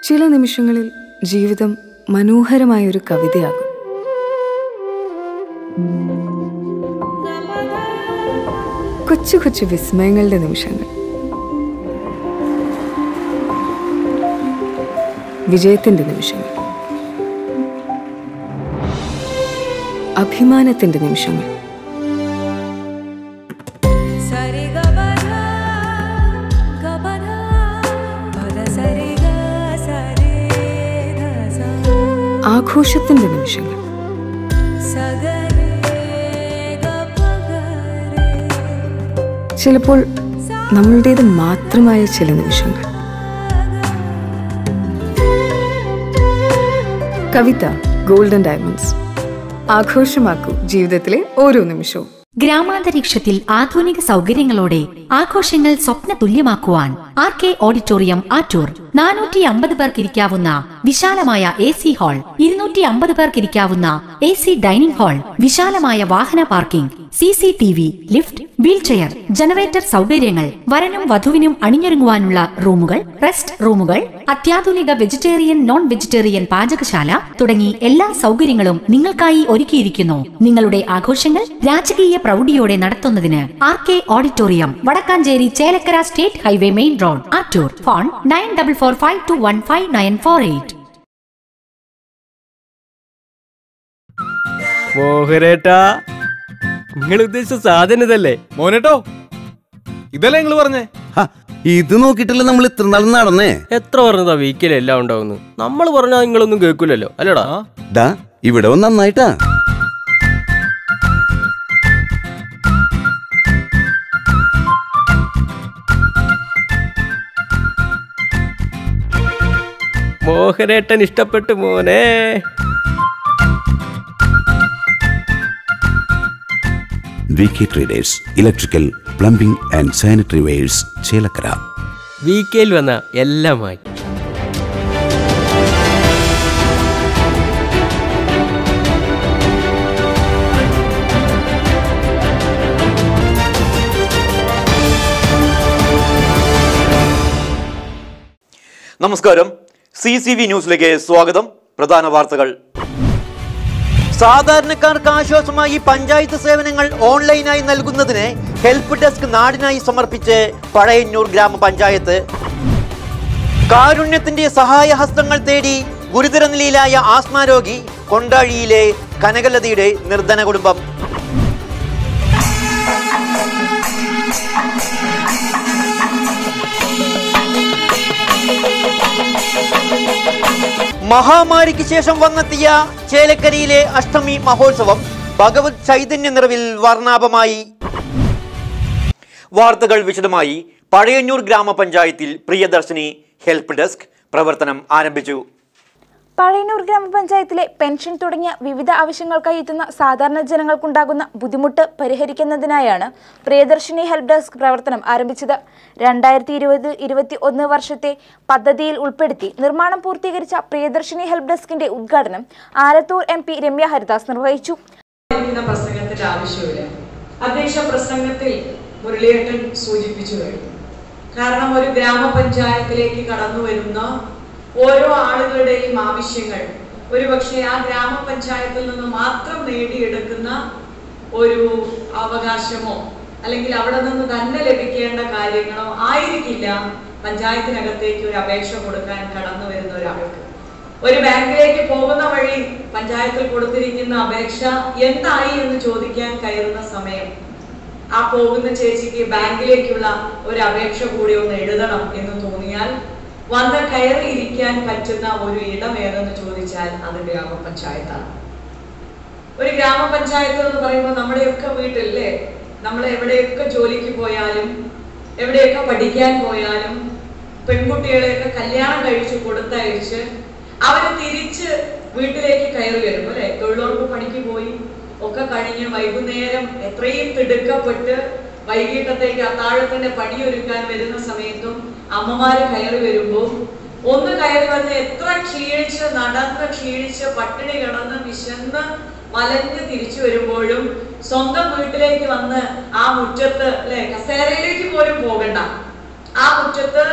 ചില നിമിഷങ്ങളിൽ ജീവിതം മനോഹരമായൊരു കവിതയാകും കൊച്ചു കൊച്ചു വിസ്മയങ്ങളുടെ നിമിഷങ്ങൾ വിജയത്തിന്റെ നിമിഷങ്ങൾ അഭിമാനത്തിന്റെ നിമിഷങ്ങൾ സരി ഗ പ ധ ഗ പ ധ പ ധ സരി ഗ സരി ധ സ ആഘോഷത്തിന്റെ നിമിഷങ്ങൾ സ ഗ രെ ഗ പ ഗ രെ ചിലപ്പോൾ നമ്മളുടേത് മാത്രമായ ചില നിമിഷങ്ങൾ കവിത ഗോൾഡൻ ഡയമണ്ട്സ് ആഘോഷമാക്കൂ ജീവിതത്തിലെ ഓരോ നിമിഷവും ഗ്രാമാന്തരീക്ഷത്തിൽ ആധുനിക സൗകര്യങ്ങളോടെ ആഘോഷങ്ങൾ സ്വപ്ന തുല്യമാക്കുവാൻ ആർ കെ ഓഡിറ്റോറിയം ആറ്റൂർ നാനൂറ്റി അമ്പത് പേർക്ക് ഇരിക്കാവുന്ന വിശാലമായ എ സി ഹാൾ ഇരുന്നൂറ്റി അമ്പത് പേർക്ക് ഇരിക്കാവുന്ന എ സി ഡൈനിംഗ് ഹാൾ വിശാലമായ വാഹന parking C C T V lift wheelchair generator സൗകര്യങ്ങൾ വരനും വധുവിനും അണിഞ്ഞൊരുങ്ങുവാനുള്ള റൂമുകൾ റെസ്റ്റ് റൂമുകൾ അത്യാധുനിക വെജിറ്റേറിയൻ നോൺ വെജിറ്റേറിയൻ പാചകശാല തുടങ്ങി എല്ലാ സൗകര്യങ്ങളും നിങ്ങൾക്കായി ഒരുക്കിയിരിക്കുന്നു നിങ്ങളുടെ ആഘോഷങ്ങൾ രാജകീയ പ്രൗഢിയോടെ നടത്തുന്നതിന് R K auditorium Vadakkanchery Chelakkara state highway main road Attoor phone nine double four five two one five nine four eight മോഹനേട്ടാ നിങ്ങൾ ഉദ്ദേശിച്ച സാധനം ഇതല്ലേ മോനേട്ടോ ഇതല്ലേ നിങ്ങൾ പറഞ്ഞേ ഹ, ഇത് നോക്കിയിട്ടല്ലേ നമ്മൾ ഇത്ര നാൾ നടന്നേ എത്ര പറഞ്ഞതാ വീക്കിൽ എല്ലാം ഉണ്ടാവുന്നു നമ്മൾ പറഞ്ഞാൽ നിങ്ങളൊന്നും കേൾക്കൂലല്ലോ അല്ലടാ ദാ ഇവിടെ വന്ന് നന്നായിട്ടാ മോഹനേട്ടൻ ഇഷ്ടപ്പെട്ടു മോനെ V K traders electrical plumbing and sanitary wares Chelakkara വീക്കയിൽ വന്ന എല്ലാമായി നമസ്കാരം സി സി വി ന്യൂസിലേക്ക് സ്വാഗതം പ്രധാന വാർത്തകൾ സാധാരണക്കാർക്ക് ആശ്വാസമായി പഞ്ചായത്ത് സേവനങ്ങൾ ഓൺലൈനായി നൽകുന്നതിന് ഹെൽപ്പ് ഡെസ്ക് നാടിനായി സമർപ്പിച്ച് പഴയന്നൂർ ഗ്രാമപഞ്ചായത്ത് കാരുണ്യത്തിന്റെ സഹായഹസ്തങ്ങൾ തേടി ഗുരുതര നിലയിലായ ആസ്മ രോഗി കൊണ്ടാഴിയിലെ കനകലതയുടെ നിർധന കുടുംബം മഹാമാരിക്ക് ശേഷം വന്നെത്തിയ ചേലക്കരയിലെ അഷ്ടമി മഹോത്സവം ഭഗവത് ചൈതന്യ നിറവിൽ വർണ്ണാഭമായി വാർത്തകൾ വിശദമായി പഴയന്നൂർ ഗ്രാമപഞ്ചായത്തിൽ പ്രിയദർശിനി ഹെൽപ്പ് ഡെസ്ക് പ്രവർത്തനം ആരംഭിച്ചു പഴയന്നൂർ ഗ്രാമപഞ്ചായത്തിലെ പെൻഷൻ തുടങ്ങിയ വിവിധ ആവശ്യങ്ങൾക്കായി എത്തുന്ന സാധാരണ ജനങ്ങൾക്കുണ്ടാകുന്ന ബുദ്ധിമുട്ട് പരിഹരിക്കുന്നതിനായാണ് പ്രിയദർശിനി ഹെൽപ്പ് ഡെസ്ക് പ്രവർത്തനം ആരംഭിച്ചത് രണ്ടായിരത്തി ഇരുപത് ഇരുപത്തി ഒന്ന് വർഷത്തെ പദ്ധതിയിൽ ഉൾപ്പെടുത്തി നിർമ്മാണം പൂർത്തീകരിച്ച പ്രിയദർശിനി ഹെൽപ്പ് ഡെസ്കിന്റെ ഉദ്ഘാടനം ആലത്തൂർ എം പി രമ്യ ഹരിദാസ് നിർവഹിച്ചു ഇരിക്കുന്ന പ്രസംഗത്തിന്റെ ആവശ്യമില്ല അധ്യക്ഷ പ്രസംഗത്തിൽ മുരളിയേട്ടൻ സൂചിപ്പിച്ചു കഴിഞ്ഞു കാരണം ഒരു ഗ്രാമപഞ്ചായത്തിലേക്ക് കടന്നു വരുന്ന ഓരോ ആളുകളുടെയും ആവശ്യങ്ങൾ ഒരുപക്ഷെ ആ ഗ്രാമപഞ്ചായത്തിൽ നിന്ന് മാത്രം നേടിയെടുക്കുന്ന ഒരു അവകാശമോ അല്ലെങ്കിൽ അവിടെ നിന്ന് തന്നെ ലഭിക്കേണ്ട കാര്യങ്ങളോ ആയിരിക്കില്ല പഞ്ചായത്തിനകത്തേക്ക് ഒരു അപേക്ഷ കൊടുക്കാൻ കടന്നു വരുന്ന ഒരാൾക്ക് ഒരു ബാങ്കിലേക്ക് പോകുന്ന വഴി പഞ്ചായത്തിൽ കൊടുത്തിരിക്കുന്ന അപേക്ഷ എന്തായി എന്ന് ചോദിക്കാൻ കയറുന്ന സമയം ആ പോകുന്ന ചേച്ചിക്ക് ബാങ്കിലേക്കുള്ള ഒരു അപേക്ഷ കൂടി ഒന്ന് എഴുതണം എന്ന് തോന്നിയാൽ വന്ന് കയറി ഇരിക്കാൻ പറ്റുന്ന ഒരു ഇടം ഏതെന്ന് ചോദിച്ചാൽ അത് ഗ്രാമപഞ്ചായത്താണ് ഒരു ഗ്രാമപഞ്ചായത്ത് എന്ന് പറയുമ്പോൾ നമ്മുടെയൊക്കെ വീട്ടിലല്ലേ നമ്മൾ എവിടെയൊക്കെ ജോലിക്ക് പോയാലും എവിടെയൊക്കെ പഠിക്കാൻ പോയാലും പെൺകുട്ടികളെയൊക്കെ കല്യാണം കഴിച്ച് കൊടുത്തയച്ച് അവര് തിരിച്ച് വീട്ടിലേക്ക് കയറി വരും അല്ലെ തൊഴിലുറപ്പ് പണിക്ക് പോയി ഒക്കെ കഴിഞ്ഞ് വൈകുന്നേരം എത്രയും തിടുക്കപ്പെട്ട് വൈകിട്ടത്തേക്ക് അത്താഴത്തിന്റെ പണിയൊരുക്കാൻ വരുന്ന സമയത്തും അമ്മമാര് കയറി വരുമ്പോൾ ഒന്ന് കയറി വന്ന് എത്ര ക്ഷീണിച്ച് നടന്ന് ക്ഷീണിച്ച് പട്ടിണി കിടന്ന് വിശന്ന് വലഞ്ഞ് തിരിച്ചു വരുമ്പോഴും സ്വന്തം വീട്ടിലേക്ക് വന്ന് ആ മുറ്റത്ത് അല്ലെ കസേരയിലേക്ക് പോലും പോകണ്ട ആ മുറ്റത്ത്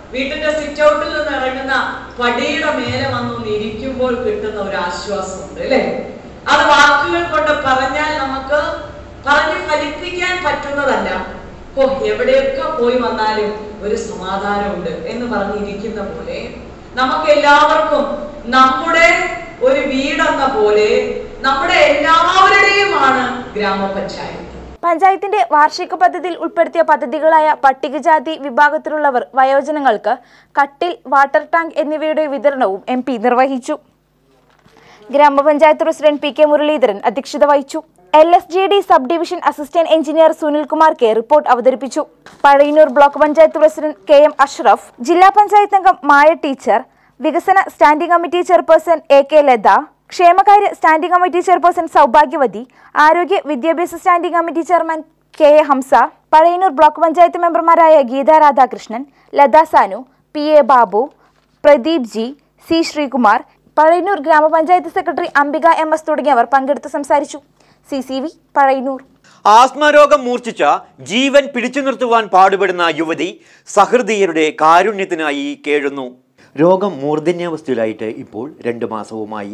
വീട്ടിന്റെ സിറ്റ് ഔട്ടിൽ നിന്ന് ഇറങ്ങുന്ന പടിയുടെ മേലെ വന്നൊന്ന് ഇരിക്കുമ്പോൾ കിട്ടുന്ന ഒരു ആശ്വാസമുണ്ട് അല്ലേ അത് വാക്കുകൾ കൊണ്ട് പറഞ്ഞാൽ നമുക്ക് പറഞ്ഞ് ഫലിപ്പിക്കാൻ പറ്റുന്നതല്ല ഓ എവിടെയൊക്കെ പോയി വന്നാലും ഒരു സമാധാനമുണ്ട് എന്ന് പറഞ്ഞിരിക്കുന്ന പോലെ നമുക്ക് എല്ലാവർക്കും നമ്മുടെ ഒരു വീടെന്ന പോലെ നമ്മുടെ എല്ലാവരുടെയുമാണ് ഗ്രാമപഞ്ചായത്ത് പഞ്ചായത്തിന്റെ വാർഷിക പദ്ധതിയിൽ ഉൾപ്പെടുത്തിയ പദ്ധതികളായ പട്ടികജാതി വിഭാഗത്തിലുള്ളവർ വയോജനങ്ങൾക്ക് കട്ടിൽ വാട്ടർ ടാങ്ക് എന്നിവയുടെ വിതരണവും എം പി നിർവഹിച്ചു ഗ്രാമപഞ്ചായത്ത് പ്രസിഡന്റ് പി കെ മുരളീധരൻ അധ്യക്ഷത വഹിച്ചു L S G D sub division assistant engineer Sunilkumar K report അവതരിപ്പിച്ചു Pazhayannur block panchayat president K M Ashraf ജില്ലാ പഞ്ചായത്ത് അംഗം മായ ടീച്ചർ വികസന standing committee chairperson A K Latha ക്ഷേമകാര്യ സ്റ്റാൻഡിംഗ് കമ്മിറ്റി ചെയർപേഴ്സൺ സൗഭാഗ്യവതി ആരോഗ്യ വിദ്യാഭ്യാസ standing committee chairman K A Hamsa Pazhayannur block panchayat മെമ്പർമാരായ Geetha Radhakrishnan Latha Sanu P A Babu Pradeep G C Sreekumar Pazhayannur ഗ്രാമപഞ്ചായത്ത് secretary Ambika M S തുടങ്ങിയവർ പങ്കെടുത്ത് സംസാരിച്ചു സി സി വി പഴയന്നൂർ ആസ്മരോഗം മൂർച്ഛിച്ച ജീവൻ പിടിച്ചു നിർത്തുവാൻ പാടുപെടുന്ന യുവതി സഹൃദയരുടെ കാരുണ്യത്തിനായി കേഴുന്നു രോഗം മൂർധന്യാവസ്ഥയിലായിട്ട് ഇപ്പോൾ രണ്ട് മാസവുമായി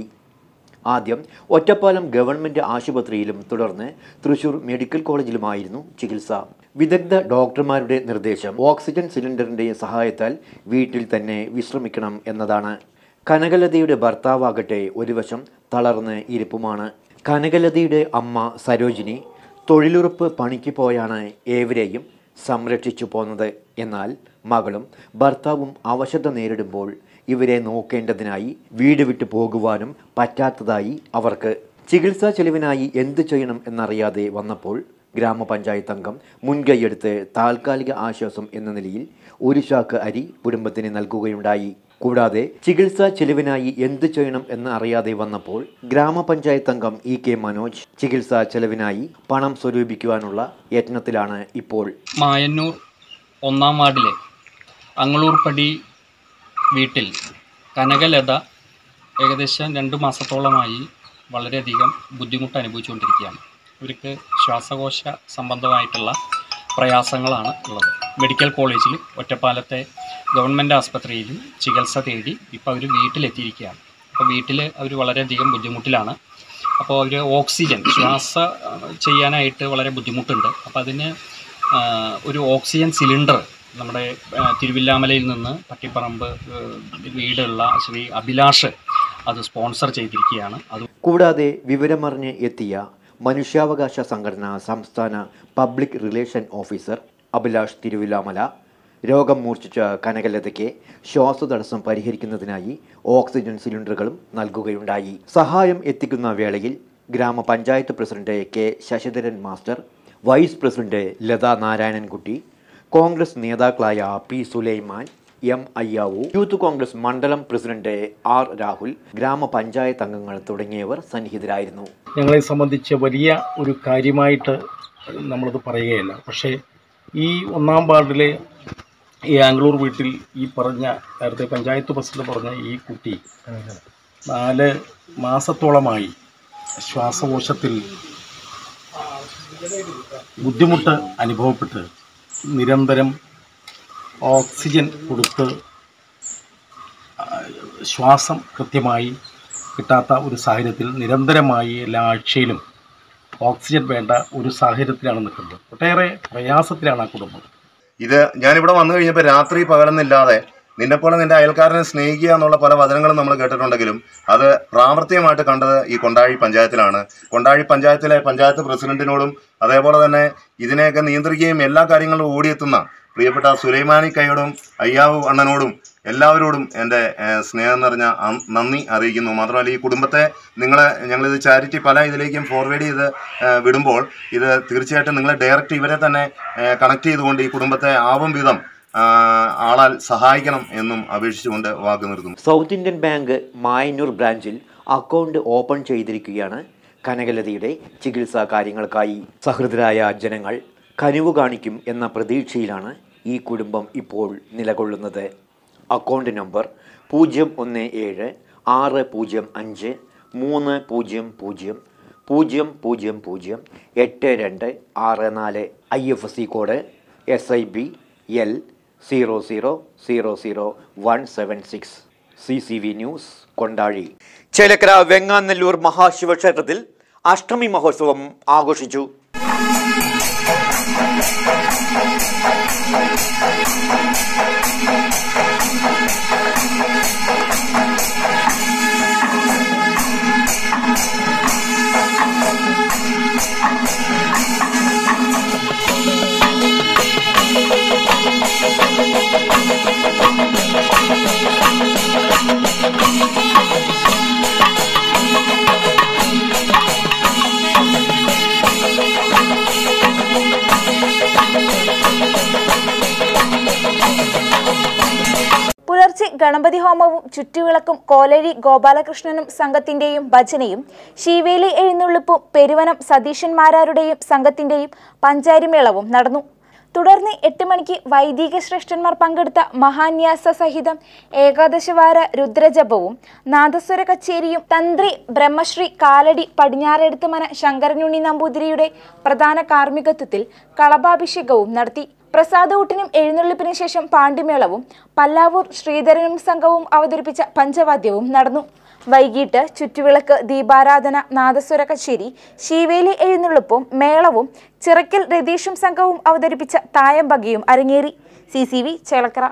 ആദ്യം ഒറ്റപ്പാലം ഗവൺമെൻറ് ആശുപത്രിയിലും തുടർന്ന് തൃശൂർ മെഡിക്കൽ കോളേജിലുമായിരുന്നു ചികിത്സ വിദഗ്ധ ഡോക്ടർമാരുടെ നിർദ്ദേശം ഓക്സിജൻ സിലിണ്ടറിൻ്റെ സഹായത്താൽ വീട്ടിൽ തന്നെ വിശ്രമിക്കണം എന്നതാണ് കനകലതയുടെ ഭർത്താവാകട്ടെ ഒരു വശം തളർന്ന് ഇരിപ്പുമാണ് കനകലതയുടെ അമ്മ സരോജിനി തൊഴിലുറപ്പ് പണിക്ക് പോയാണ് ഏവരെയും സംരക്ഷിച്ചു പോന്നത് എന്നാൽ മകളും ഭർത്താവും അവശത നേരിടുമ്പോൾ ഇവരെ നോക്കേണ്ടതിനായി വീട് വിട്ടു പോകുവാനും പറ്റാത്തതായി അവർക്ക് ചികിത്സാ ചെലവിനായി എന്തു ചെയ്യണം എന്നറിയാതെ വന്നപ്പോൾ ഗ്രാമപഞ്ചായത്ത് അംഗം മുൻകൈയെടുത്ത് താൽക്കാലിക ആശ്വാസം എന്ന നിലയിൽ ഒരു ചാക്ക് അരി കുടുംബത്തിന് നൽകുകയുണ്ടായി കൂടാതെ ചികിത്സാ ചെലവിനായി എന്തു ചെയ്യണം എന്ന് അറിയാതെ വന്നപ്പോൾ ഗ്രാമപഞ്ചായത്ത് അംഗം ഇ കെ മനോജ് ചികിത്സാ ചെലവിനായി പണം സ്വരൂപിക്കുവാനുള്ള യത്നത്തിലാണ് ഇപ്പോൾ മായന്നൂർ ഒന്നാം വാർഡിലെ അങ്ങളൂർപ്പടി വീട്ടിൽ കനകലത ഏകദേശം രണ്ട് മാസത്തോളമായി വളരെയധികം ബുദ്ധിമുട്ട് അനുഭവിച്ചുകൊണ്ടിരിക്കുകയാണ് ഇവർക്ക് ശ്വാസകോശ സംബന്ധമായിട്ടുള്ള പ്രയാസങ്ങളാണ് ഉള്ളത് മെഡിക്കൽ കോളേജിലും ഒറ്റപ്പാലത്തെ ഗവൺമെൻറ് ആസ്പത്രിയിലും ചികിത്സ തേടി ഇപ്പോൾ അവർ വീട്ടിലെത്തിയിരിക്കുകയാണ് അപ്പോൾ വീട്ടിൽ അവർ വളരെയധികം ബുദ്ധിമുട്ടിലാണ് അപ്പോൾ അവർ ഓക്സിജൻ ശ്വാസ ആ, ചെയ്യാനായിട്ട് വളരെ ബുദ്ധിമുട്ടുണ്ട് അപ്പോൾ അതിന് ആ, ഒരു ഓക്സിജൻ സിലിണ്ടർ നമ്മുടെ ആ, തിരുവില്ലാമലയിൽ നിന്ന് പട്ടിപ്പറമ്പ് ആ, വീടുള്ള ശ്രീ അഭിലാഷ് അത് സ്പോൺസർ ചെയ്തിരിക്കുകയാണ് അത് കൂടാതെ വിവരമറിഞ്ഞ് എത്തിയ മനുഷ്യാവകാശ സംഘടന സംസ്ഥാന public relation officer Abhilash Thiruvilwamala രോഗം മൂർച്ഛിച്ച കനകലതയ്ക്ക് ശ്വാസതടസ്സം പരിഹരിക്കുന്നതിനായി ഓക്സിജൻ സിലിണ്ടറുകളും നൽകുകയുണ്ടായി സഹായം എത്തിക്കുന്ന വേളയിൽ ഗ്രാമപഞ്ചായത്ത് president K Sasidharan master vice president Latha Narayanankutty Congress നേതാക്കളായ P Sulaiman M Ayyavu youth Congress മണ്ഡലം പ്രസിഡന്റ് ആർ രാഹുൽ ഗ്രാമപഞ്ചായത്ത് അംഗങ്ങൾ തുടങ്ങിയവർ സന്നിഹിതരായിരുന്നു ഞങ്ങളെ സംബന്ധിച്ച് വലിയ ഒരു കാര്യമായിട്ട് നമ്മളത് പറയുകയല്ല പക്ഷേ ഈ ഒന്നാം വാർഡിലെ ഈ ആംഗ്ലൂർ വീട്ടിൽ ഈ പറഞ്ഞ നേരത്തെ പഞ്ചായത്ത് പ്രസിഡന്റ് പറഞ്ഞ ഈ കുട്ടി നാല് മാസത്തോളമായി ശ്വാസകോശത്തിൽ ബുദ്ധിമുട്ട് അനുഭവപ്പെട്ട് നിരന്തരം ഓക്സിജൻ കൊടുത്ത് ആ, ശ്വാസം കൃത്യമായി കിട്ടാത്ത ഒരു സാഹചര്യത്തിൽ നിരന്തരമായി എല്ലാ ആഴ്ചയിലും ഓക്സിജൻ വേണ്ട ഒരു സാഹചര്യത്തിലാണ് നിൽക്കുന്നത് ഒട്ടേറെ പ്രയാസത്തിലാണ് ആ കുടുംബം ഇത് ഞാനിവിടെ വന്നു കഴിഞ്ഞപ്പോൾ രാത്രി പകലെന്നില്ലാതെ നിന്നെപ്പോലെ നിന്റെ അയൽക്കാരനെ സ്നേഹിക്കുക എന്നുള്ള പല വചനങ്ങളും നമ്മൾ കേട്ടിട്ടുണ്ടെങ്കിലും അത് പ്രാവർത്തികമായിട്ട് കണ്ടത് ഈ കൊണ്ടാഴി പഞ്ചായത്തിലാണ് കൊണ്ടാഴി പഞ്ചായത്തിലെ പഞ്ചായത്ത് പ്രസിഡന്റിനോടും അതേപോലെ തന്നെ ഇതിനെയൊക്കെ നിയന്ത്രിക്കുകയും എല്ലാ കാര്യങ്ങളും ഓടിയെത്തുന്ന പ്രിയപ്പെട്ട സുലൈമാനി കൈയോടും അയ്യാവു അണ്ണനോടും എല്ലാവരോടും എൻ്റെ ഏഹ്, സ്നേഹം നിറഞ്ഞ അം- നന്ദി അറിയിക്കുന്നു മാത്രമല്ല ഈ കുടുംബത്തെ നിങ്ങളെ ഞങ്ങളിത് ചാരിറ്റി പല ഇതിലേക്കും ഫോർവേഡ് ചെയ്ത് ഏഹ്, വിടുമ്പോൾ ഇത് തീർച്ചയായിട്ടും നിങ്ങൾ ഡയറക്റ്റ് ഇവരെ തന്നെ കണക്ട് ചെയ്തുകൊണ്ട് ഈ കുടുംബത്തെ ആവും വിധം ആ, ആളാൽ സഹായിക്കണം എന്നും അപേക്ഷിച്ചുകൊണ്ട് വാക്ക് നിർത്തുന്നു സൗത്ത് ഇന്ത്യൻ ബാങ്ക് മായന്നൂർ ബ്രാഞ്ചിൽ അക്കൗണ്ട് ഓപ്പൺ ചെയ്തിരിക്കുകയാണ് കനകലതയുടെ ചികിത്സാ കാര്യങ്ങൾക്കായി സഹൃദരായ ജനങ്ങൾ കനിവ് കാണിക്കും എന്ന പ്രതീക്ഷയിലാണ് ഈ കുടുംബം ഇപ്പോൾ നിലകൊള്ളുന്നത് അക്കൗണ്ട് നമ്പർ പൂജ്യം ഒന്ന് ഏഴ് ആറ് പൂജ്യം അഞ്ച് മൂന്ന് പൂജ്യം പൂജ്യം പൂജ്യം പൂജ്യം പൂജ്യം എട്ട് രണ്ട് ആറ് നാല് I F S C code S B I L zero zero zero zero one seven six C C V news Kondazhy Chelakkara Venganellur മഹാശിവക്ഷേത്രത്തിൽ അഷ്ടമി മഹോത്സവം ആഘോഷിച്ചു പുലർച്ചെ ഗണപതി ഹോമവും ചുറ്റുവിളക്കും കോലഴി ഗോപാലകൃഷ്ണനും സംഘത്തിന്റെയും ഭജനയും ശീവേലി എഴുന്നള്ളിപ്പും പെരുവനം സതീശന്മാരാരുടെയും സംഘത്തിന്റെയും പഞ്ചാരിമേളവും നടന്നു തുടർന്ന് എട്ട് മണിക്ക് വൈദിക ശ്രേഷ്ഠന്മാർ പങ്കെടുത്ത മഹാന്യാസ സഹിതം ഏകാദശവാര രുദ്രജപവും നാദസ്വര കച്ചേരിയും തന്ത്രി ബ്രഹ്മശ്രീ കാലടി പടിഞ്ഞാറെടുത്തുമന ശങ്കരനുണ്ണി നമ്പൂതിരിയുടെ പ്രധാന കാർമ്മികത്വത്തിൽ കളഭാഭിഷേകവും നടത്തി പ്രസാദൂട്ടിനും എഴുന്നള്ളിപ്പിനും ശേഷം പാണ്ടിമേളവും പല്ലാവൂർ ശ്രീധരനും സംഘവും അവതരിപ്പിച്ച പഞ്ചവാദ്യവും നടന്നു വൈകിട്ട് ചുറ്റുവിളക്ക് ദീപാരാധന നാദസ്വര കച്ചേരി ശീവേലി എഴുന്നള്ളിപ്പും മേളവും ചിറക്കൽ രതീഷും സംഘവും അവതരിപ്പിച്ച തായമ്പകയും അരങ്ങേറി സി സി വി ചേലക്കര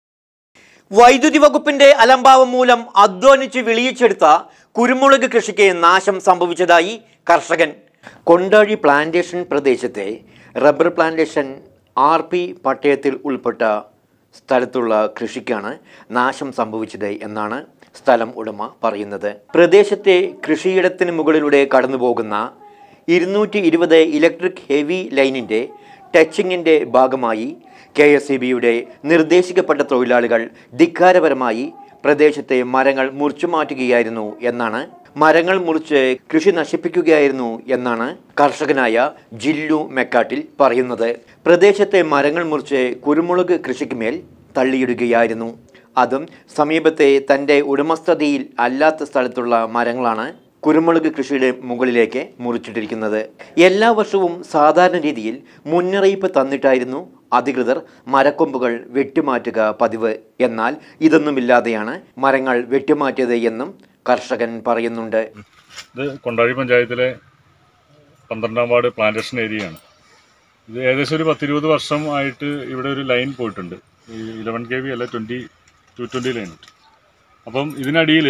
വൈദ്യുതി വകുപ്പിന്റെ അലംഭാവം മൂലം അധ്വാനിച്ച് വിളിയിച്ചെടുത്ത കുരുമുളക് കൃഷിക്ക് നാശം സംഭവിച്ചതായി കർഷകൻ കൊണ്ടാഴി പ്ലാന്റേഷൻ പ്രദേശത്തെ റബ്ബർ പ്ലാന്റേഷൻ ആർ പി പട്ടയത്തിൽ ഉൾപ്പെട്ട സ്ഥലത്തുള്ള കൃഷിക്കാണ് നാശം സംഭവിച്ചത് എന്നാണ് സ്ഥലം ഉടമ പറയുന്നത് പ്രദേശത്തെ കൃഷിയിടത്തിന് മുകളിലൂടെ കടന്നുപോകുന്ന ഇരുന്നൂറ്റി ഇരുപത് ഇലക്ട്രിക് ഹെവി ലൈനിൻ്റെ ടച്ചിങ്ങിൻ്റെ ഭാഗമായി കെ എസ് ഇ ബിയുടെ നിർദ്ദേശിക്കപ്പെട്ട തൊഴിലാളികൾ ധിക്കാരപരമായി പ്രദേശത്തെ മരങ്ങൾ മുറിച്ചു മാറ്റുകയായിരുന്നു എന്നാണ് മരങ്ങൾ മുറിച്ച് കൃഷി നശിപ്പിക്കുകയായിരുന്നു എന്നാണ് കർഷകനായ ജില്ലു മെക്കാട്ടിൽ പറയുന്നത് പ്രദേശത്തെ മരങ്ങൾ മുറിച്ച് കുരുമുളക് കൃഷിക്ക് മേൽ തള്ളിയിടുകയായിരുന്നു അതും സമീപത്തെ തൻ്റെ ഉടമസ്ഥതയിൽ അല്ലാത്ത സ്ഥലത്തുള്ള മരങ്ങളാണ് കുരുമുളക് കൃഷിയുടെ മുകളിലേക്ക് മുറിച്ചിട്ടിരിക്കുന്നത് എല്ലാ വർഷവും സാധാരണ രീതിയിൽ മുന്നറിയിപ്പ് തന്നിട്ടായിരുന്നു അധികൃതർ മരക്കൊമ്പുകൾ വെട്ടിമാറ്റുക പതിവ് എന്നാൽ ഇതൊന്നുമില്ലാതെയാണ് മരങ്ങൾ വെട്ടിമാറ്റിയത് എന്നും കർഷകൻ പറയുന്നുണ്ട് ഇത് കൊണ്ടാഴി പഞ്ചായത്തിലെ പന്ത്രണ്ടാം വാർഡ് പ്ലാന്റേഷൻ ഏരിയയാണ് ഇത് ഏകദേശം ഒരു പത്തിരുപത് വർഷം ആയിട്ട് ഇവിടെ ഒരു ലൈൻ പോയിട്ടുണ്ട് ഈ ഇലവൻ കെ വി അല്ല ട്വൻറ്റി ടു ട്വൻറ്റി ലൈൻ അപ്പം ഇതിനടിയിൽ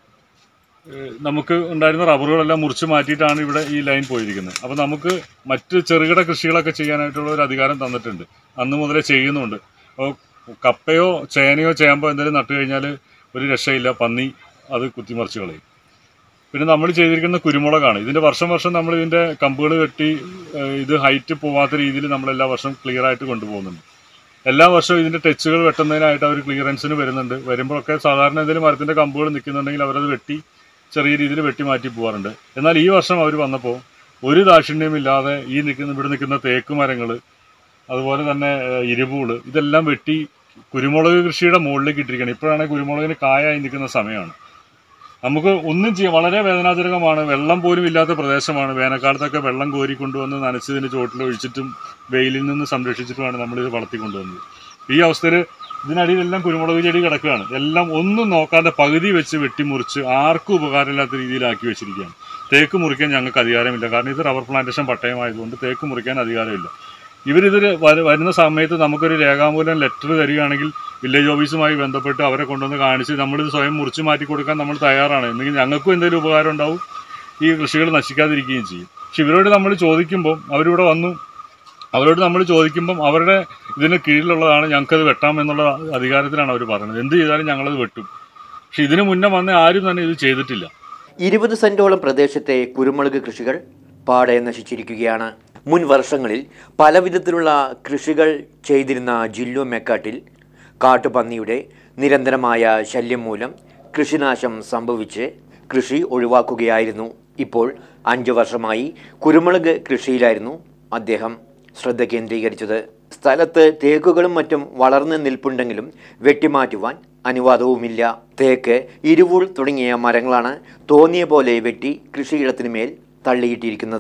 നമുക്ക് ഉണ്ടായിരുന്ന റബ്ബറുകളെല്ലാം മുറിച്ച് മാറ്റിയിട്ടാണ് ഇവിടെ ഈ ലൈൻ പോയിരിക്കുന്നത് അപ്പം നമുക്ക് മറ്റ് ചെറുകിട കൃഷികളൊക്കെ ചെയ്യാനായിട്ടുള്ള ഒരു അധികാരം തന്നിട്ടുണ്ട് അന്ന് മുതലേ ചെയ്യുന്നുണ്ട് അപ്പോൾ കപ്പയോ ചേനയോ ചേമ്പോ എന്തെങ്കിലും നട്ടു കഴിഞ്ഞാൽ ഒരു രക്ഷയില്ല പന്നി അത് കുത്തിമറിച്ച് കളയും പിന്നെ നമ്മൾ ചെയ്തിരിക്കുന്ന കുരുമുളകാണ് ഇതിൻ്റെ വർഷം വർഷം നമ്മൾ ഇതിൻ്റെ കമ്പുകൾ വെട്ടി ഏഹ്, ഇത് ഹൈറ്റ് പോവാത്ത രീതിയിൽ നമ്മൾ എല്ലാ വർഷം ക്ലിയർ ആയിട്ട് കൊണ്ടുപോകുന്നുണ്ട് എല്ലാ വർഷവും ഇതിൻ്റെ ടച്ചുകൾ വെട്ടുന്നതിനായിട്ട് അവർ ക്ലിയറൻസിന് വരുന്നുണ്ട് വരുമ്പോഴൊക്കെ സാധാരണ എന്തെങ്കിലും മരത്തിൻ്റെ കമ്പുകൾ നിൽക്കുന്നുണ്ടെങ്കിൽ അവരത് വെട്ടി ചെറിയ രീതിയിൽ വെട്ടി മാറ്റി പോകാറുണ്ട് എന്നാൽ ഈ വർഷം അവർ വന്നപ്പോൾ ഒരു ദാക്ഷിണ്യമില്ലാതെ ഈ നിൽക്കുന്ന ഇവിടെ നിൽക്കുന്ന തേക്ക് മരങ്ങൾ അതുപോലെ തന്നെ ഏഹ്, ഇരുമ്പൂള് ഇതെല്ലാം വെട്ടി കുരുമുളക് കൃഷിയുടെ മുകളിലേക്ക് ഇട്ടിരിക്കുകയാണ് ഇപ്പോഴാണെങ്കിൽ കുരുമുളകിന് കായായി നിൽക്കുന്ന സമയമാണ് നമുക്ക് ഒന്നും ചെയ്യാം വളരെ വേദനാജനകമാണ് വെള്ളം പോലും ഇല്ലാത്ത പ്രദേശമാണ് വേനൽക്കാലത്തൊക്കെ വെള്ളം കോരി കൊണ്ടുവന്ന് നനച്ചതിന് ചുവട്ടിൽ ഒഴിച്ചിട്ടും വെയിലിൽ നിന്ന് സംരക്ഷിച്ചിട്ടുമാണ് നമ്മളിത് വളർത്തിക്കൊണ്ടുവന്നത് ഈ അവസ്ഥയിൽ ഇതിനടിയിലെല്ലാം കുരുമുളക് ചെടി കിടക്കുകയാണ് എല്ലാം ഒന്നും നോക്കാതെ പകുതി വെച്ച് വെട്ടിമുറിച്ച് ആർക്കും ഉപകാരമില്ലാത്ത രീതിയിലാക്കി വെച്ചിരിക്കുകയാണ് തേക്ക് മുറിക്കാൻ ഞങ്ങൾക്ക് അധികാരമില്ല കാരണം ഇത് റബ്ബർ പ്ലാന്റേഷൻ പട്ടയമായതുകൊണ്ട് തേക്ക് മുറിക്കാൻ അധികാരമില്ല ഇവരിതിൽ വരുന്ന സമയത്ത് നമുക്കൊരു രേഖാമൂലം ലെറ്റർ തരികയാണെങ്കിൽ വില്ലേജ് ഓഫീസുമായി ബന്ധപ്പെട്ട് അവരെ കൊണ്ടുവന്ന് കാണിച്ച് നമ്മളിത് സ്വയം മുറിച്ച് മാറ്റി കൊടുക്കാൻ നമ്മൾ തയ്യാറാണ് എന്നെങ്കിൽ ഞങ്ങൾക്കും എന്തെങ്കിലും ഉപകാരം ഉണ്ടാവും ഈ കൃഷികൾ നശിക്കാതിരിക്കുകയും ചെയ്യും പക്ഷെ ഇവരോട് നമ്മൾ ചോദിക്കുമ്പോൾ അവരിവിടെ വന്നു അവരോട് നമ്മൾ ചോദിക്കുമ്പം അവരുടെ ഇതിന് കീഴിലുള്ളതാണ് ഞങ്ങൾക്കത് വെട്ടാം എന്നുള്ള അധികാരത്തിലാണ് അവർ പറയുന്നത് എന്ത് ചെയ്താലും ഞങ്ങളത് വെട്ടും പക്ഷെ ഇതിനു മുന്നേ വന്ന ആരും തന്നെ ഇത് ചെയ്തിട്ടില്ല ഇരുപത് സെന്റോളം പ്രദേശത്തെ കുരുമുളക് കൃഷികൾ പാടെ നശിച്ചിരിക്കുകയാണ് മുൻ വർഷങ്ങളിൽ പല വിധത്തിലുള്ള കൃഷികൾ ചെയ്തിരുന്ന ജില്ലു മെക്കാട്ടിൽ കാട്ടുപന്നിയുടെ നിരന്തരമായ ശല്യം മൂലം കൃഷിനാശം സംഭവിച്ച് കൃഷി ഒഴിവാക്കുകയായിരുന്നു ഇപ്പോൾ അഞ്ചു വർഷമായി കുരുമുളക് കൃഷിയിലായിരുന്നു അദ്ദേഹം ശ്രദ്ധ കേന്ദ്രീകരിച്ചത് സ്ഥലത്ത് തേക്കുകളും മറ്റും വളർന്ന് നിൽപ്പുണ്ടെങ്കിലും വെട്ടിമാറ്റുവാൻ അനുവാദവുമില്ല തേക്ക് ഇരുവൂൾ തുടങ്ങിയ മരങ്ങളാണ് തോന്നിയ പോലെ വെട്ടി കൃഷിയിടത്തിനു മേൽ തള്ളിയിട്ടിരിക്കുന്നത്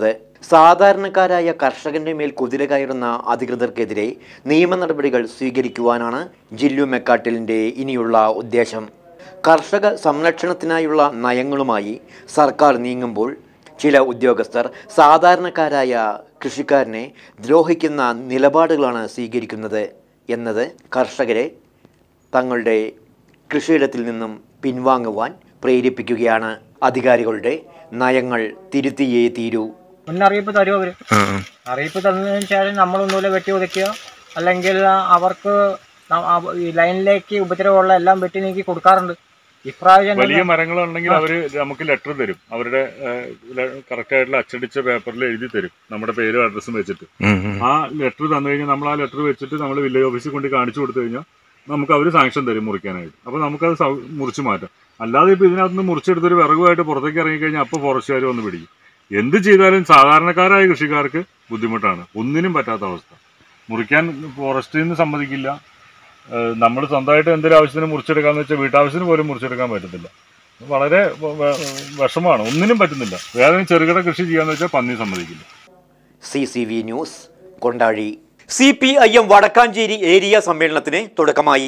സാധാരണക്കാരായ കർഷകന്റെ മേൽ കുതിര കയറുന്ന അധികൃതർക്കെതിരെ നിയമ നടപടികൾ സ്വീകരിക്കുവാനാണ് ജില്ലു മെക്കാട്ടിലിൻ്റെ ഇനിയുള്ള ഉദ്ദേശം കർഷക സംരക്ഷണത്തിനായുള്ള നയങ്ങളുമായി സർക്കാർ നീങ്ങുമ്പോൾ ചില ഉദ്യോഗസ്ഥർ സാധാരണക്കാരായ കൃഷിക്കാരനെ ദ്രോഹിക്കുന്ന നിലപാടുകളാണ് സ്വീകരിക്കുന്നത് എന്നത് കർഷകരെ തങ്ങളുടെ കൃഷിയിടത്തിൽ നിന്നും പിൻവാങ്ങുവാൻ പ്രേരിപ്പിക്കുകയാണ് അധികാരികളുടെ നയങ്ങൾ തിരുത്തിയേ തീരൂ മുന്നറിയിപ്പ് തരും അവര് അറിയിപ്പ് തന്നതിന് വെച്ചാൽ നമ്മളൊന്നുമില്ല വെട്ടി ഒതുക്കുക അല്ലെങ്കിൽ അവർക്ക് ന- അവ- ഈ ലൈനിലേക്ക് ഉപദ്രവമുള്ള എല്ലാം വെട്ടി നീക്കി കൊടുക്കാറുണ്ട് ഇപ്രാവശ്യം വലിയ മരങ്ങളുണ്ടെങ്കിൽ അവര് നമുക്ക് ലെറ്റർ തരും അവരുടെ കറക്റ്റ് ആയിട്ടുള്ള അച്ചടിച്ച പേപ്പറിൽ എഴുതി തരും നമ്മുടെ പേരും അഡ്രസ്സും വെച്ചിട്ട് ആ ലെറ്റർ തന്നു കഴിഞ്ഞാൽ നമ്മൾ ആ ലെറ്റർ വെച്ചിട്ട് നമ്മൾ വില്ലേജ് ഓഫീസിൽ കൊണ്ട് കാണിച്ചു കൊടുത്തു കഴിഞ്ഞാൽ നമുക്ക് അവർ സാങ്ഷൻ തരും മുറിക്കാനായിട്ട് അപ്പോൾ നമുക്കത് സൗ- മുറിച്ച് മാറ്റാം അല്ലാതെ ഇപ്പോൾ ഇതിനകത്ത് മുറിച്ചെടുത്തൊരു വിറകുമായിട്ട് പുറത്തേക്ക് ഇറങ്ങിക്കഴിഞ്ഞാൽ അപ്പോൾ ഫോറസ്റ്റുകാർ വന്ന് പിടിക്കും എന്ത് ചെയ്താലും സാധാരണക്കാരായ കൃഷിക്കാർക്ക് ബുദ്ധിമുട്ടാണ് ഒന്നിനും പറ്റാത്ത അവസ്ഥ മുറിക്കാൻ ഫോറസ്റ്റിൽ നിന്ന് സമ്മതിക്കില്ല നമ്മൾ സ്വന്തമായിട്ട് എന്തൊരു ആവശ്യത്തിന് മുറിച്ചെടുക്കാന്ന് വെച്ചാൽ വീട്ടാവശ്യത്തിന് പോലും മുറിച്ചെടുക്കാൻ പറ്റത്തില്ല വളരെ വ- വ- വിഷമമാണ് ഒന്നിനും പറ്റുന്നില്ല വേറെ ചെറുകിട കൃഷി ചെയ്യാന്ന് വെച്ചാൽ പന്നി സമ്മതിക്കില്ല C C V news Kondazhy C P I M Vadakkanchery area സമ്മേളനത്തിന് തുടക്കമായി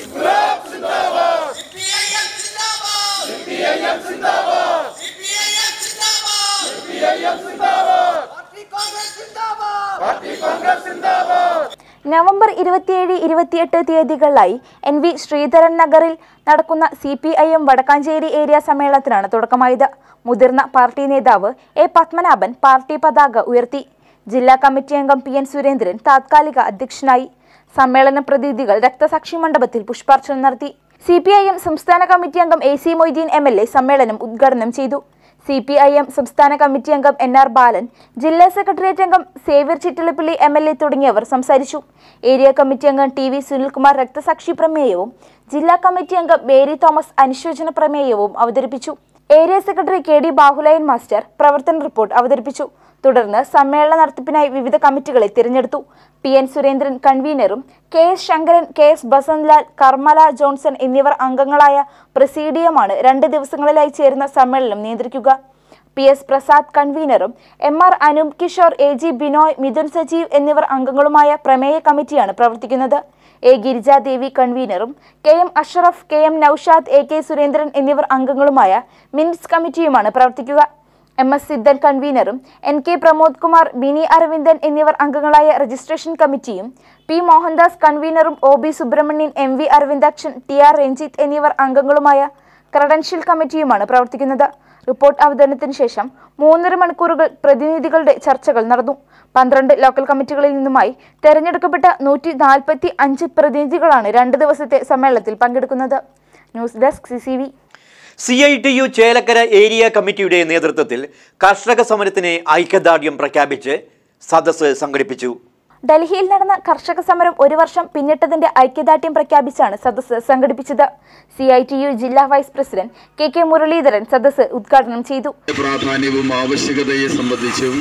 നവംബർ ഇരുപത്തിയേഴ് ഇരുപത്തിയെട്ട് തീയതികളിലായി എൻ വി ശ്രീധരൻ നഗറിൽ നടക്കുന്ന C P I M Vadakkanchery area സമ്മേളനത്തിനാണ് തുടക്കമായത് മുതിർന്ന പാർട്ടി നേതാവ് എ പത്മനാഭൻ പാർട്ടി പതാക ഉയർത്തി ജില്ലാ കമ്മിറ്റി അംഗം പി എൻ സുരേന്ദ്രൻ താത്കാലിക അധ്യക്ഷനായി സമ്മേളന പ്രതിനിധികൾ രക്തസാക്ഷി മണ്ഡപത്തിൽ പുഷ്പാർച്ചന നടത്തി സി പി ഐ എം സംസ്ഥാന കമ്മിറ്റി അംഗം A C Moideen M L A സമ്മേളനം ഉദ്ഘാടനം ചെയ്തു സി പി ഐ എം സംസ്ഥാന കമ്മിറ്റി അംഗം എൻ ആർ ബാലൻ ജില്ലാ സെക്രട്ടേറിയറ്റ് അംഗം Xavier Chittilappilly M L A തുടങ്ങിയവർ സംസാരിച്ചു ഏരിയ കമ്മിറ്റി അംഗം ടി വി സുനിൽകുമാർ രക്തസാക്ഷി പ്രമേയവും ജില്ലാ കമ്മിറ്റി അംഗം മേരി തോമസ് അനുശോചന പ്രമേയവും അവതരിപ്പിച്ചു area secretary K D Bahuleyan master പ്രവർത്തന റിപ്പോർട്ട് അവതരിപ്പിച്ചു തുടർന്ന് സമ്മേളന നടത്തിപ്പിനായി വിവിധ കമ്മിറ്റികളെ തിരഞ്ഞെടുത്തു പി എൻ സുരേന്ദ്രൻ കൺവീനറും K S Sankaran K S Basanthlal Karmala Johnson എന്നിവർ അംഗങ്ങളായ പ്രസീഡിയമാണ് രണ്ട് ദിവസങ്ങളിലായി ചേരുന്ന സമ്മേളനം നിയന്ത്രിക്കുക പി എസ് പ്രസാദ് കൺവീനറും M R Anoop Kishore A G Binoy Midhun Sajeev എന്നിവർ അംഗങ്ങളുമായ പ്രമേയ കമ്മിറ്റിയാണ് പ്രവർത്തിക്കുന്നത് എ ഗിരിജാദേവി കൺവീനറും K M Ashraf K M Noushad A K Surendran എന്നിവർ അംഗങ്ങളുമായ മിനിറ്റ്സ് കമ്മിറ്റിയുമാണ് പ്രവർത്തിക്കുക എം എസ് സിദ്ധൻ കൺവീനറും എൻ കെ പ്രമോദ് കുമാർ ബിനി അരവിന്ദൻ എന്നിവർ അംഗങ്ങളായ രജിസ്ട്രേഷൻ കമ്മിറ്റിയും പി മോഹൻദാസ് കൺവീനറും O B Subramanian M V Aravindakshan T R Ranjith എന്നിവർ അംഗങ്ങളുമായ ക്രഡൻഷ്യൽ കമ്മിറ്റിയുമാണ് പ്രവർത്തിക്കുന്നത് റിപ്പോർട്ട് അവതരണത്തിന് ശേഷം മൂന്നര മണിക്കൂറുകൾ പ്രതിനിധികളുടെ ചർച്ചകൾ നടന്നു പന്ത്രണ്ട് ലോക്കൽ കമ്മിറ്റികളിൽ നിന്നുമായി തെരഞ്ഞെടുക്കപ്പെട്ട നൂറ്റി നാൽപ്പത്തി അഞ്ച് പ്രതിനിധികളാണ് രണ്ട് ദിവസത്തെ സമ്മേളനത്തിൽ പങ്കെടുക്കുന്നത് news desk C C V C I T U Chelakkara area കമ്മിറ്റിയുടെ നേതൃത്വത്തിൽ കർഷക സമരത്തിന് ഐക്യദാർഢ്യം പ്രഖ്യാപിച്ച് സദസ്സ് സംഘടിപ്പിച്ചു ഡൽഹിയിൽ നടന്ന കർഷക സമരം ഒരു വർഷം പിന്നിട്ടതിന്റെ ഐക്യദാർഢ്യം പ്രഖ്യാപിച്ചാണ് സദസ്സ് സംഘടിപ്പിച്ചത് സി ഐ ടി യു ജില്ലാ vice president K K Muraleedharan സദസ്സ് ഉദ്ഘാടനം ചെയ്തു പ്രാധാന്യവും ആവശ്യകതയെ സംബന്ധിച്ചും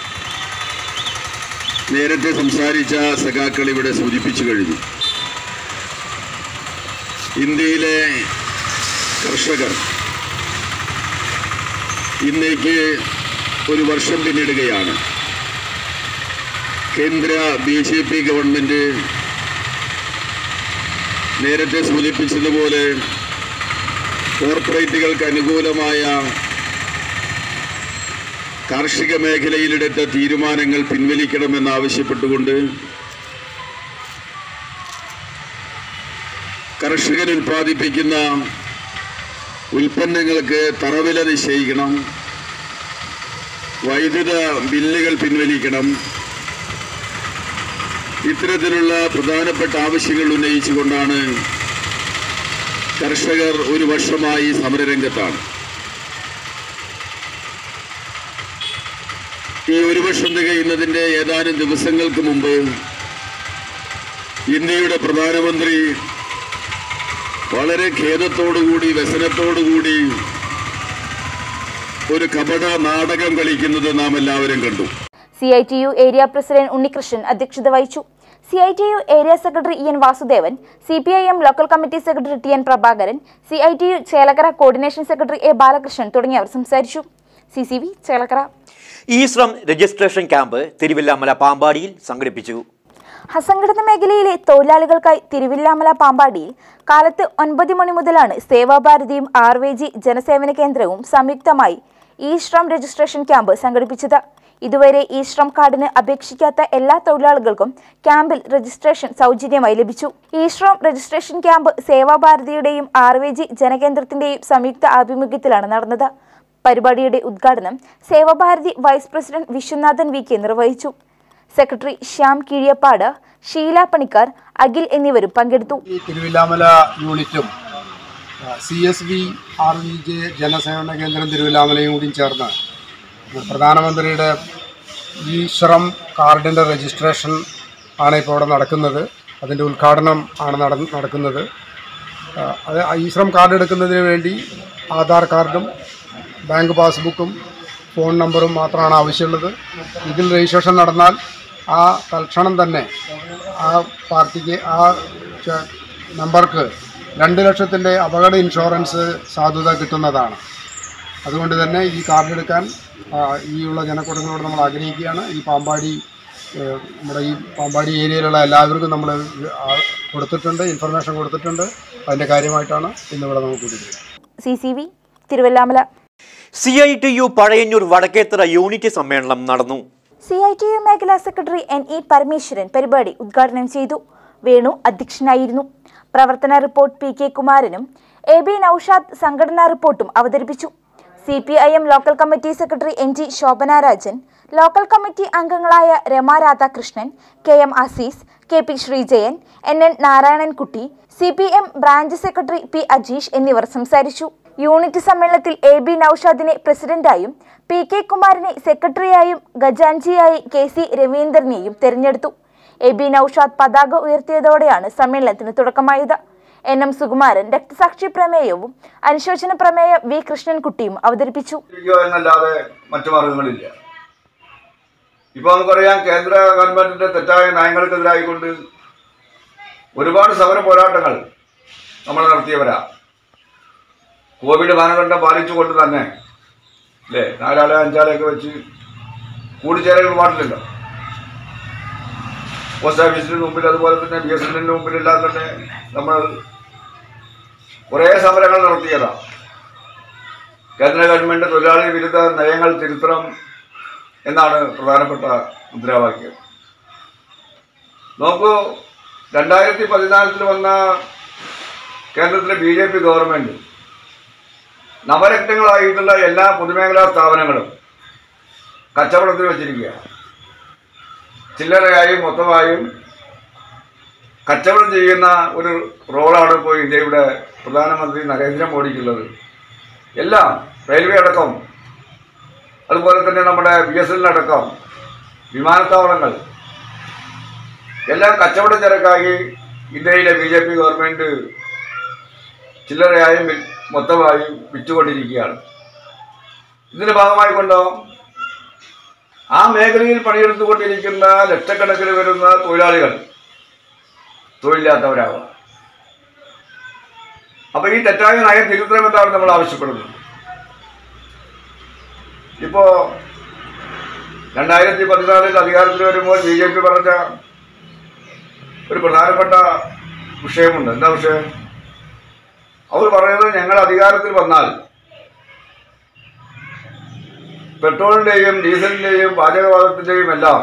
നേരത്തെ സംസാരിച്ച സഖാക്കൾ ഇവിടെ സൂചിപ്പിച്ചു കഴിഞ്ഞു ഇന്ത്യയിലെ കർഷകർ ഇന്നേക്ക് ഒരു വർഷം പിന്നിടുകയാണ് കേന്ദ്ര ബി ജെ പി ഗവൺമെൻറ് നേരത്തെ സൂചിപ്പിച്ചതുപോലെ കോർപ്പറേറ്റുകൾക്ക് അനുകൂലമായ കാർഷിക മേഖലയിലെടുത്ത തീരുമാനങ്ങൾ പിൻവലിക്കണമെന്നാവശ്യപ്പെട്ടുകൊണ്ട് കർഷകർ ഉൽപ്പാദിപ്പിക്കുന്ന ഉൽപ്പന്നങ്ങൾക്ക് തറവില നിശ്ചയിക്കണം വൈദ്യുത ബില്ലുകൾ പിൻവലിക്കണം ഇത്തരത്തിലുള്ള പ്രധാനപ്പെട്ട ആവശ്യങ്ങൾ ഉന്നയിച്ചുകൊണ്ടാണ് കർഷകർ ഒരു വർഷമായി സമരരംഗത്താണ് ഈ ഒരു വർഷം തികയുന്നതിൻ്റെ ഏതാനും ദിവസങ്ങൾക്ക് മുമ്പ് ഇന്ത്യയുടെ പ്രധാനമന്ത്രി വളരെ ഖേദത്തോടുകൂടി വ്യസനത്തോടുകൂടി ഒരു കപട നാടകം കളിക്കുന്നത് നാം എല്ലാവരും കണ്ടു C I T U area president Unnikrishnan അധ്യക്ഷത വഹിച്ചു C I T U area secretary E N Vasudevan C P I M local committee secretary T N Prabhakaran C I T U Chelakkara coordination secretary A Balakrishnan തുടങ്ങിയവർ സംസാരിച്ചു C C V Chelakkara e Shram registration camp Thiruvilwamala പാമ്പാടിയിൽ സംഘടിപ്പിച്ചു അസംഘടിത മേഖലയിലെ തൊഴിലാളികൾക്കായി തിരുവില്ലാമല പാമ്പാടിയിൽ കാലത്ത് ഒൻപത് മണി മുതലാണ് സേവാഭാരതിയും ആർ വേ ജി ജനസേവന കേന്ദ്രവും സംയുക്തമായി ഇ ശ്രം രജിസ്ട്രേഷൻ ക്യാമ്പ് സംഘടിപ്പിച്ചത് ഇതുവരെ ഇ ശ്രം കാർഡിന് അപേക്ഷിക്കാത്ത എല്ലാ തൊഴിലാളികൾക്കും ക്യാമ്പിൽ രജിസ്ട്രേഷൻ സൗജന്യമായി ലഭിച്ചു ഇ ശ്രം രജിസ്ട്രേഷൻ ക്യാമ്പ് സേവാഭാരതിയുടെയും ആർ വേ ജി ജനകേന്ദ്രത്തിന്റെയും സംയുക്ത ആഭിമുഖ്യത്തിലാണ് നടന്നത് പരിപാടിയുടെ ഉദ്ഘാടനം Sevabharathi vice president Viswanathan V K നിർവഹിച്ചു സെക്രട്ടറി ശ്യാം കീഴിയപ്പാട് ഷീല പണിക്കർ അഖിൽ എന്നിവരും പങ്കെടുത്തു ഈ തിരുവില്ലാമല യൂണിറ്റും C S V R V J ജനസേവന കേന്ദ്രം തിരുവില്ലാമലയും കൂടി ചേർന്ന് പ്രധാനമന്ത്രിയുടെ ഈ ശ്രം കാർഡിൻ്റെ രജിസ്ട്രേഷൻ ആണ് ഇപ്പോൾ ഇവിടെ നടക്കുന്നത് അതിൻ്റെ ഉദ്ഘാടനം ആണ് നട നടക്കുന്നത് ആ, അത് ഈ ശ്രം കാർഡ് എടുക്കുന്നതിന് വേണ്ടി ആധാർ കാർഡും ബാങ്ക് പാസ്ബുക്കും ഫോൺ നമ്പറും മാത്രമാണ് ആവശ്യമുള്ളത് ഇതിൽ രജിസ്ട്രേഷൻ നടന്നാൽ ആ തൽക്ഷണം തന്നെ ആ പാർട്ടിക്ക് ആ ച- നമ്പർക്ക് രണ്ട് ലക്ഷത്തിൻ്റെ അപകട ഇൻഷുറൻസ് സാധുത കിട്ടുന്നതാണ് അതുകൊണ്ട് തന്നെ ഈ കാർഡ് എടുക്കാൻ ആ, ഈ ഉള്ള ജനക്കൂട്ടങ്ങളോട് നമ്മൾ ആഗ്രഹിക്കുകയാണ് ഈ പാമ്പാടി ഏഹ്, നമ്മുടെ ഈ പാമ്പാടി ഏരിയയിലുള്ള എല്ലാവർക്കും നമ്മൾ ആ, കൊടുത്തിട്ടുണ്ട് ഇൻഫർമേഷൻ കൊടുത്തിട്ടുണ്ട് അതിൻ്റെ കാര്യമായിട്ടാണ് ഇന്നിവിടെ നമുക്ക് കൂട്ടിയിട്ടുള്ളത് C C V Thiruvilwamala C I T U Pazhayannur Vadakkethara unit സമ്മേളനം നടന്നു സി ഐ ടി യു മേഖലാ സെക്രട്ടറി എൻ ഇ പരമേശ്വരൻ പരിപാടി ഉദ്ഘാടനം ചെയ്തു വേണു അധ്യക്ഷനായിരുന്നു പ്രവർത്തന റിപ്പോർട്ട് പി കെ കുമാരനും എ ബി നൌഷാദ് സംഘടനാ റിപ്പോർട്ടും അവതരിപ്പിച്ചു C P I M local committee secretary N G Sobhana Rajan local committee അംഗങ്ങളായ Rama Radhakrishnan K M Azeez K P Sreejayan N N Narayanankutty C P M branch secretary P Ajeesh എന്നിവർ സംസാരിച്ചു യൂണിറ്റ് സമ്മേളനത്തിൽ എ ബി നൌഷാദിനെ പ്രസിഡന്റായും പി കെ കുമാറിനെ സെക്രട്ടറിയായും ഖജാൻജിയായി കെ സി രവീന്ദ്രനെയും തെരഞ്ഞെടുത്തു എ ബി നൌഷാദ് പതാക ഉയർത്തിയതോടെയാണ് സമ്മേളനത്തിന് തുടക്കമായത് എൻ എം സുകുമാരൻ രക്തസാക്ഷി പ്രമേയവും അനുശോചന പ്രമേയം വി കൃഷ്ണൻകുട്ടിയും അവതരിപ്പിച്ചു ഇരിക്കുക എന്നല്ലാതെ മറ്റു മാർഗങ്ങളില്ല ഇപ്പൊ നമുക്കറിയാം കേന്ദ്ര ഗവൺമെന്റിന്റെ തെറ്റായ നയങ്ങൾക്കെതിരായിക്കൊണ്ട് ഒരുപാട് സമര പോരാട്ടങ്ങൾ നമ്മൾ നടത്തിയവരാ കോവിഡ് മാനദണ്ഡം പാലിച്ചുകൊണ്ട് തന്നെ അല്ലേ നാലാളെ അഞ്ചാളെയൊക്കെ വെച്ച് കൂടിച്ചേരൽ പാടില്ലല്ലോ പോസ്റ്റ് ഓഫീസിന് മുമ്പിൽ അതുപോലെ തന്നെ ബി എസ് എന്നിന്റെ മുമ്പിലെല്ലാം തന്നെ നമ്മൾ കുറേ സമരങ്ങൾ നടത്തിയതാണ് കേന്ദ്ര ഗവൺമെന്റ് തൊഴിലാളി വിരുദ്ധ നയങ്ങൾ തിരുത്തണം എന്നാണ് പ്രധാനപ്പെട്ട മുദ്രാവാക്യം നോക്കൂ രണ്ടായിരത്തി പതിനാലിൽ വന്ന കേന്ദ്രത്തിലെ ബി ജെ പി ഗവൺമെന്റ് നവരത്നങ്ങളായിട്ടുള്ള എല്ലാ പൊതുമേഖലാ സ്ഥാപനങ്ങളും കച്ചവടത്തിൽ വെച്ചിരിക്കുകയാണ് ചില്ലറയായും മൊത്തമായും കച്ചവടം ചെയ്യുന്ന ഒരു റോളാണ് ഇപ്പോൾ ഇന്ത്യയുടെ പ്രധാനമന്ത്രി നരേന്ദ്രമോദിക്കുള്ളത് എല്ലാം റെയിൽവേ അടക്കം അതുപോലെ തന്നെ നമ്മുടെ ബി എസ് എല്ലിനടക്കം വിമാനത്താവളങ്ങൾ എല്ലാം കച്ചവട ചരക്കായി ഇന്ത്യയിലെ ബി ജെ പി ഗവൺമെൻറ് ചില്ലറയായും വി- മൊത്തമായും വിറ്റുകൊണ്ടിരിക്കുകയാണ് ഇതിന്റെ ഭാഗമായിക്കൊണ്ടോ ആ മേഖലയിൽ പണിയെടുത്തുകൊണ്ടിരിക്കുന്ന ലക്ഷക്കണക്കിന് വരുന്ന തൊഴിലാളികൾ തൊഴിലില്ലാത്തവരാവാം അപ്പൊ ഈ തെറ്റായ നയം തിരുത്തണമെന്നാണ് നമ്മൾ ആവശ്യപ്പെടുന്നത് ഇപ്പോ രണ്ടായിരത്തി പതിനാലിൽ അധികാരത്തിൽ വരുമ്പോൾ ബി ജെ പി പറഞ്ഞ ഒരു പ്രധാനപ്പെട്ട വിഷയമുണ്ട് എന്താ വിഷയം അവർ പറയുന്നത് ഞങ്ങൾ അധികാരത്തിൽ വന്നാൽ പെട്രോളിന്റെയും ഡീസലിന്റെയും പാചകവാതത്തിന്റെയും എല്ലാം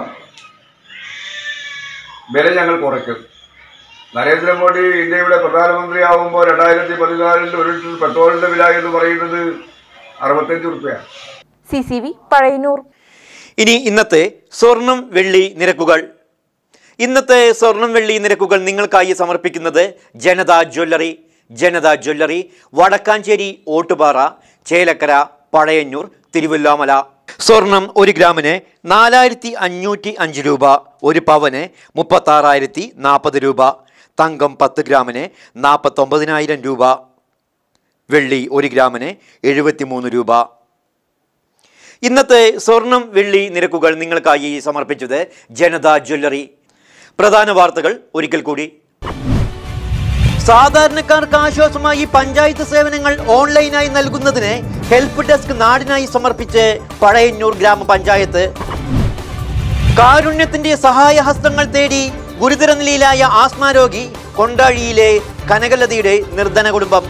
വില ഞങ്ങൾ കുറയ്ക്കും നരേന്ദ്രമോദി ഇന്ത്യയുടെ പ്രധാനമന്ത്രിയാവുമ്പോൾ രണ്ടായിരത്തി പതിനാലിൽ ഒരു ലിറ്റർ പെട്രോളിന്റെ വില എന്ന് പറയുന്നത് അറുപത്തഞ്ച് റുപ്യാണ് സി സി വി പഴയന്നൂർ ഇനി ഇന്നത്തെ സ്വർണം വെള്ളി നിരക്കുകൾ ഇന്നത്തെ സ്വർണം വെള്ളി നിരക്കുകൾ നിങ്ങൾക്കായി സമർപ്പിക്കുന്നത് ജനത ജ്വല്ലറി ജനത ജ്വല്ലറി വടക്കാഞ്ചേരി ഓട്ടുപാറ ചേലക്കര പഴയന്നൂർ തിരുവല്ലാമല സ്വർണം ഒരു ഗ്രാമിന് നാലായിരത്തി അഞ്ഞൂറ്റി അഞ്ച് രൂപ ഒരു പവന് മുപ്പത്താറായിരത്തി നാൽപ്പത് രൂപ തങ്കം പത്ത് ഗ്രാമിന് നാൽപ്പത്തൊമ്പതിനായിരം രൂപ വെള്ളി ഒരു ഗ്രാമിന് എഴുപത്തിമൂന്ന് രൂപ ഇന്നത്തെ സ്വർണം വെള്ളി നിരക്കുകൾ നിങ്ങൾക്കായി സമർപ്പിച്ചത് ജനത ജ്വല്ലറി പ്രധാന വാർത്തകൾ ഒരിക്കൽ കൂടി സാധാരണക്കാർക്ക് ആശ്വാസമായി പഞ്ചായത്ത് സേവനങ്ങൾ ഓൺലൈനായി നൽകുന്നതിന് ഹെൽപ്പ് ഡെസ്ക് നാടിനായി സമർപ്പിച്ച് പഴയന്നൂർ ഗ്രാമപഞ്ചായത്ത് കാരുണ്യത്തിന്റെ സഹായഹസ്തങ്ങൾ തേടി ഗുരുതര നിലയിലായ ആസ്മ രോഗി കൊണ്ടാഴിയിലെ കനകലതയുടെ നിർധന കുടുംബം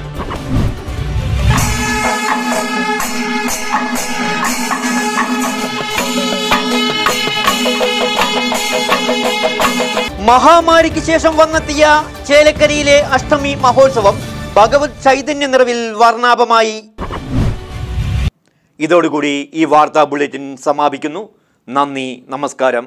മഹാമാരിക്ക് ശേഷം വന്നെത്തിയ ചേലക്കരയിലെ അഷ്ടമി മഹോത്സവം ഭഗവത് ചൈതന്യ നിറവിൽ വർണ്ണാഭമായി ഇതോടുകൂടി ഈ വാർത്താ ബുള്ളറ്റിൻ സമാപിക്കുന്നു നന്ദി നമസ്കാരം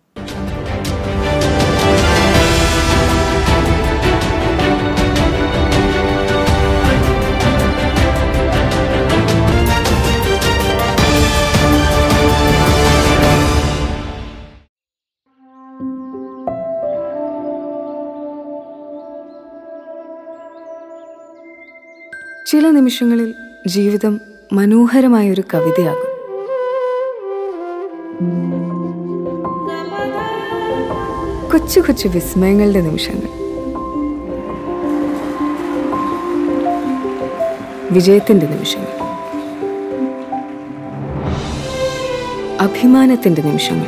ചില നിമിഷങ്ങളിൽ ജീവിതം മനോഹരമായ ഒരു കവിതയാകും കൊച്ചു കൊച്ചു വിസ്മയങ്ങളുടെ നിമിഷങ്ങൾ വിജയത്തിന്റെ നിമിഷങ്ങൾ അഭിമാനത്തിന്റെ നിമിഷങ്ങൾ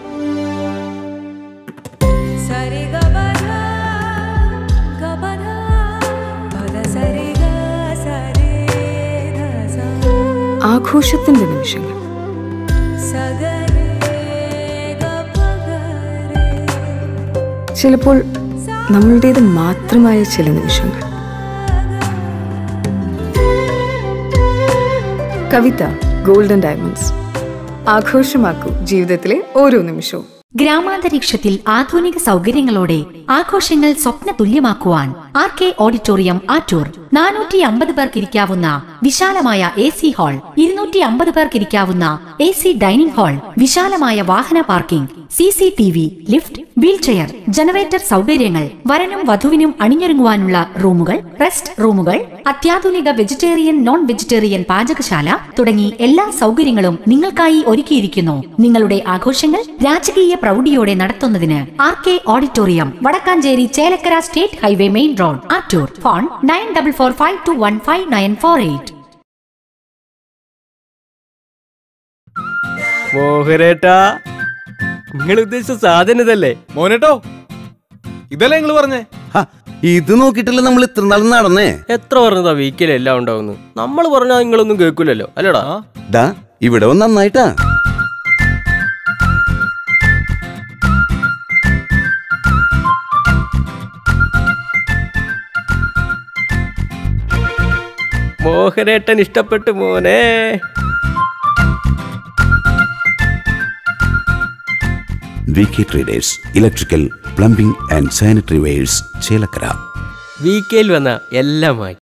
സരി ഗബധ ഗബധ പദ സരി ഗ സരി ധ സ ആഘോഷത്തിന്റെ നിമിഷങ്ങൾ സഗരേ ഗ പ ഗ രേ ചിലപ്പോൾ നമ്മളുടേത് മാത്രമായ ചില നിമിഷങ്ങൾ കവിത ഗോൾഡൻ ഡയമണ്ട്സ് ആഘോഷമാക്കൂ ജീവിതത്തിലെ ഓരോ നിമിഷവും ഗ്രാമാന്തരീക്ഷത്തിൽ ആധുനിക സൗകര്യങ്ങളോടെ ആഘോഷങ്ങൾ സ്വപ്ന തുല്യമാക്കുവാൻ ആർ കെ ഓഡിറ്റോറിയം ആറ്റൂർ നാനൂറ്റി അമ്പത് പേർക്ക് ഇരിക്കാവുന്ന വിശാലമായ എ സി ഹാൾ ഇരുന്നൂറ്റി അമ്പത് പേർക്ക് ഇരിക്കാവുന്ന എ സി ഡൈനിംഗ് ഹാൾ വിശാലമായ വാഹന parking C C T V lift wheelchair generator സൗകര്യങ്ങൾ വരനും വധുവിനും അണിഞ്ഞൊരുങ്ങുവാനുള്ള റൂമുകൾ റെസ്റ്റ് റൂമുകൾ അത്യാധുനിക വെജിറ്റേറിയൻ നോൺ വെജിറ്റേറിയൻ പാചകശാല തുടങ്ങി എല്ലാ സൗകര്യങ്ങളും നിങ്ങൾക്കായി ഒരുക്കിയിരിക്കുന്നു നിങ്ങളുടെ ആഘോഷങ്ങൾ രാജകീയ പ്രൗഢിയോടെ നടത്തുന്നതിന് R K auditorium Vadakkanchery Chelakkara state highway main road Attoor phone nine double four five two one five nine four eight മോഹനേട്ടാ നിങ്ങൾ ഉദ്ദേശിച്ച സാധനം ഇതല്ലേ മോനേട്ടോ ഇതല്ലേ നിങ്ങൾ പറഞ്ഞേ ഇത് നോക്കിയിട്ടല്ലേ നമ്മൾ ഇത്ര നാൾ നടന്നേ എത്ര പറഞ്ഞതാ വീക്കിൽ എല്ലാം ഉണ്ടാവുന്നു നമ്മൾ പറഞ്ഞാൽ നിങ്ങളൊന്നും കേൾക്കൂലല്ലോ അല്ലടാ ദാ ഇവിടെ വന്ന് നന്നായിട്ടാ മോഹനേട്ടൻ ഇഷ്ടപ്പെട്ടു മോനെ V K traders electrical plumbing and sanitary wares Chelakkara വീക്കയിൽ വന്ന എല്ലാമായി